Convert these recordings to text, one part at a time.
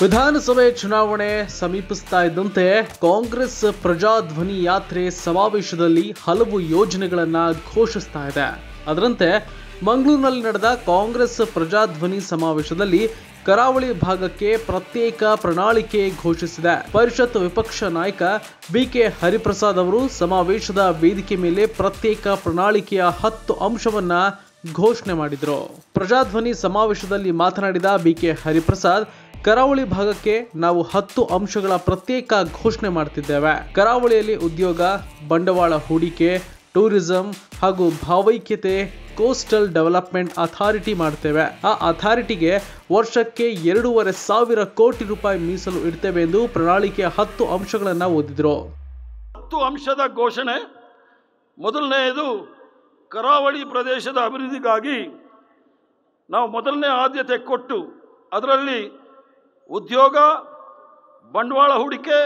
ವಿಧಾನಸಭೆ ಚುನಾವಣೆ ಸಮೀಪಿಸ್ತಾ ಇದ್ದಂತೆ ಕಾಂಗ್ರೆಸ್ ಪ್ರಜಾಧ್ವನಿ ಯಾತ್ರೆ ಸಮಾವೇಶದಲ್ಲಿ ಹಲವು ಯೋಜನೆಗಳನ್ನ ಘೋಷಿಸ್ತಾ ಇದೆ ಅದರಂತೆ ಮಂಗಳೂರಿನಲ್ಲಿ ನಡೆದ ಕಾಂಗ್ರೆಸ್ ಪ್ರಜಾಧ್ವನಿ ಸಮಾವೇಶದಲ್ಲಿ ಕರಾವಳಿ ಭಾಗಕ್ಕೆ ಪ್ರತ್ಯೇಕ ಪ್ರಣಾಳಿಕೆ ಘೋಷಿಸಿದೆ ಪರಿಷತ್ ವಿಪಕ್ಷ ನಾಯಕ ಬಿಕೆ ಹರಿಪ್ರಸಾದ್ ಅವರು ಸಮಾವೇಶದ ವೇದಿಕೆ ಮೇಲೆ ಪ್ರತ್ಯೇಕ ಪ್ರಣಾಳಿಕೆಯ ಹತ್ತು ಅಂಶವನ್ನ ಘೋಷಣೆ ಮಾಡಿದರು ಪ್ರಜಾಧ್ವನಿ ಸಮಾವೇಶದಲ್ಲಿ ಮಾತನಾಡಿದ ಬಿಕೆ ಹರಿಪ್ರಸಾದ್ ಕರಾವಳಿ ಭಾಗಕ್ಕೆ ನಾವು ಹತ್ತು ಅಂಶಗಳ ಪ್ರತ್ಯೇಕ ಘೋಷಣೆ ಮಾಡ್ತಿದ್ದೇವೆ ಕರಾವಳಿಯಲ್ಲಿ ಉದ್ಯೋಗ ಬಂಡವಾಳ ಹೂಡಿಕೆ ಟೂರಿಸಂ ಹಾಗೂ ಭಾವೈಕ್ಯತೆ ಕೋಸ್ಟಲ್ ಡೆವಲಪ್ಮೆಂಟ್ ಅಥಾರಿಟಿ ಮಾಡ್ತೇವೆ ಆ ಅಥಾರಿಟಿಗೆ ವರ್ಷಕ್ಕೆ ಎರಡೂವರೆ ಸಾವಿರ ಕೋಟಿ ರೂಪಾಯಿ ಮೀಸಲು ಇಡ್ತೇವೆ ಎಂದು ಪ್ರಣಾಳಿಕೆಯ ಹತ್ತು ಅಂಶಗಳನ್ನು ಓದಿದ್ರು ಹತ್ತು ಅಂಶದ ಘೋಷಣೆ ಮೊದಲನೆಯದು ಕರಾವಳಿ ಪ್ರದೇಶದ ಅಭಿವೃದ್ಧಿಗಾಗಿ ನಾವು ಮೊದಲನೇ ಆದ್ಯತೆ ಕೊಟ್ಟು ಅದರಲ್ಲಿ ಉದ್ಯೋಗ ಬಂಡವಾಳ ಹೂಡಿಕೆ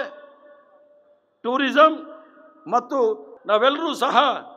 ಟೂರಿಸಂ ಮತ್ತು ನಾವೆಲ್ಲರೂ ಸಹ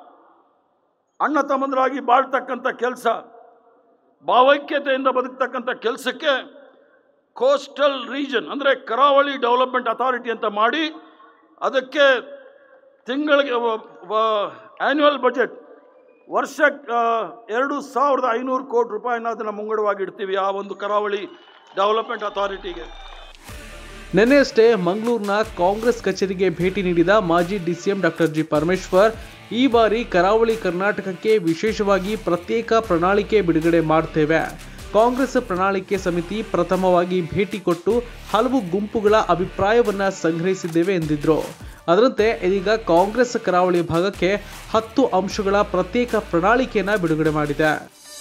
ಅಣ್ಣ ತಮ್ಮಂದರಾಗಿ ಬಾಳ್ತಕ್ಕಂಥ ಕೆಲಸ ಭಾವೈಕ್ಯತೆಯಿಂದ ಬದುಕ್ತಕ್ಕಂಥ ಕೆಲಸಕ್ಕೆ ಕೋಸ್ಟಲ್ ರೀಜನ್ ಅಂದರೆ ಕರಾವಳಿ ಡೆವಲಪ್ಮೆಂಟ್ ಅಥಾರಿಟಿ ಅಂತ ಮಾಡಿ ಅದಕ್ಕೆ ತಿಂಗಳಿಗೆ ಆ್ಯನ್ಯುವಲ್ ಬಜೆಟ್ ವರ್ಷಕ್ಕೆ ಎರಡು ಸಾವಿರದ ಐನೂರು ಕೋಟಿ ರೂಪಾಯಿನ ಅದನ್ನು ಮುಂಗಡವಾಗಿ ಇಡ್ತೀವಿ ಆ ಒಂದು ಕರಾವಳಿ ಡೆವಲಪ್ಮೆಂಟ್ ಅಥಾರಿಟಿಗೆ ನಿನ್ನೆಯಷ್ಟೇ ಮಂಗಳೂರಿನ ಕಾಂಗ್ರೆಸ್ ಕಚೇರಿಗೆ ಭೇಟಿ ನೀಡಿದ ಮಾಜಿ ಡಿಸಿಎಂ ಡಾಕ್ಟರ್ ಜಿ ಪರಮೇಶ್ವರ್ ಈ ಬಾರಿ ಕರಾವಳಿ ಕರ್ನಾಟಕಕ್ಕೆ ವಿಶೇಷವಾಗಿ ಪ್ರತ್ಯೇಕ ಪ್ರಣಾಳಿಕೆ ಬಿಡುಗಡೆ ಮಾಡ್ತೇವೆ ಕಾಂಗ್ರೆಸ್ ಪ್ರಣಾಳಿಕೆ ಸಮಿತಿ ಪ್ರಥಮವಾಗಿ ಭೇಟಿ ಕೊಟ್ಟು ಹಲವು ಗುಂಪುಗಳ ಅಭಿಪ್ರಾಯವನ್ನ ಸಂಗ್ರಹಿಸಿದ್ದೇವೆ ಎಂದಿದ್ರು ಅದರಂತೆ ಇದೀಗ ಕಾಂಗ್ರೆಸ್ ಕರಾವಳಿ ಭಾಗಕ್ಕೆ ಹತ್ತು ಅಂಶಗಳ ಪ್ರತ್ಯೇಕ ಪ್ರಣಾಳಿಕೆಯನ್ನ ಬಿಡುಗಡೆ ಮಾಡಿದೆ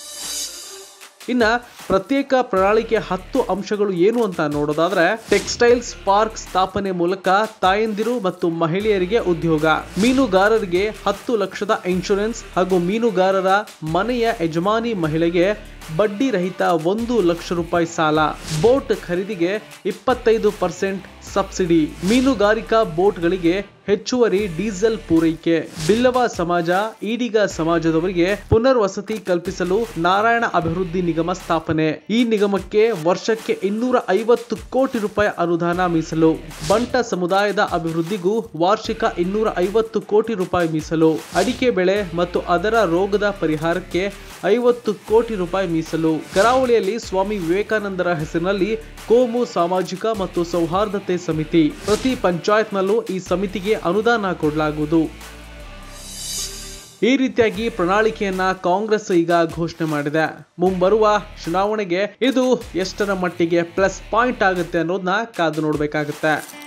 ಇನ್ನ ಪ್ರತ್ಯೇಕ ಪ್ರಣಾಳಿಕೆ ಹತ್ತು ಅಂಶಗಳು ಏನು ಅಂತ ನೋಡೋದಾದ್ರೆ ಟೆಕ್ಸ್ಟೈಲ್ಸ್ ಪಾರ್ಕ್ ಸ್ಥಾಪನೆ ಮೂಲಕ ತಾಯಂದಿರು ಮತ್ತು ಮಹಿಳೆಯರಿಗೆ ಉದ್ಯೋಗ ಮೀನುಗಾರರಿಗೆ ಹತ್ತು ಲಕ್ಷದ ಇನ್ಶೂರೆನ್ಸ್ ಹಾಗೂ ಮೀನುಗಾರರ ಮನೆಯ ಯಜಮಾನಿ ಮಹಿಳೆಗೆ ಬಡ್ಡಿ ರಹಿತ ಒಂದು ಲಕ್ಷ ರೂಪಾಯಿ ಸಾಲ ಬೋಟ್ ಖರೀದಿಗೆ ಇಪ್ಪತ್ತೈದು ಪರ್ಸೆಂಟ್ ಸಬ್ಸಿಡಿ ಮೀನುಗಾರಿಕಾ ಬೋಟ್ಗಳಿಗೆ ಹೆಚ್ಚುವರಿ ಡೀಸೆಲ್ ಪೂರೈಕೆ ಬಿಲ್ಲವ ಸಮಾಜ ಈಡಿಗ ಸಮಾಜದವರಿಗೆ ಪುನರ್ವಸತಿ ಕಲ್ಪಿಸಲು ನಾರಾಯಣ ಅಭಿವೃದ್ಧಿ ನಿಗಮ ಸ್ಥಾಪನೆ ಈ ನಿಗಮಕ್ಕೆ ವರ್ಷಕ್ಕೆ ಇನ್ನೂರ ಐವತ್ತು ಕೋಟಿ ರೂಪಾಯಿ ಅನುದಾನ ಮೀಸಲು ಬಂಟ ಸಮುದಾಯದ ಅಭಿವೃದ್ಧಿಗೂ ವಾರ್ಷಿಕ ಇನ್ನೂರ ಐವತ್ತು ಕೋಟಿ ರೂಪಾಯಿ ಮೀಸಲು ಅಡಿಕೆ ಬೆಳೆ ಮತ್ತು ಅದರ ರೋಗದ ಪರಿಹಾರಕ್ಕೆ ಐವತ್ತು ಕೋಟಿ ರೂಪಾಯಿ ಮೀಸಲು ಕರಾವಳಿಯಲ್ಲಿ ಸ್ವಾಮಿ ವಿವೇಕಾನಂದರ ಹೆಸರಿನಲ್ಲಿ ಕೋಮು ಸಾಮಾಜಿಕ ಮತ್ತು ಸೌಹಾರ್ದತೆ ಸಮಿತಿ ಪ್ರತಿ ಪಂಚಾಯತ್ನಲ್ಲೂ ಈ ಸಮಿತಿಗೆ ಅನುದಾನ ಕೊಡಲಾಗುವುದು ಈ ರೀತಿಯಾಗಿ ಪ್ರಣಾಳಿಕೆಯನ್ನ ಕಾಂಗ್ರೆಸ್ ಈಗ ಘೋಷಣೆ ಮಾಡಿದೆ ಮುಂಬರುವ ಚುನಾವಣೆಗೆ ಇದು ಎಷ್ಟರ ಮಟ್ಟಿಗೆ ಪ್ಲಸ್ ಪಾಯಿಂಟ್ ಆಗುತ್ತೆ ಅನ್ನೋದನ್ನ ಕಾದು ನೋಡಬೇಕಾಗುತ್ತೆ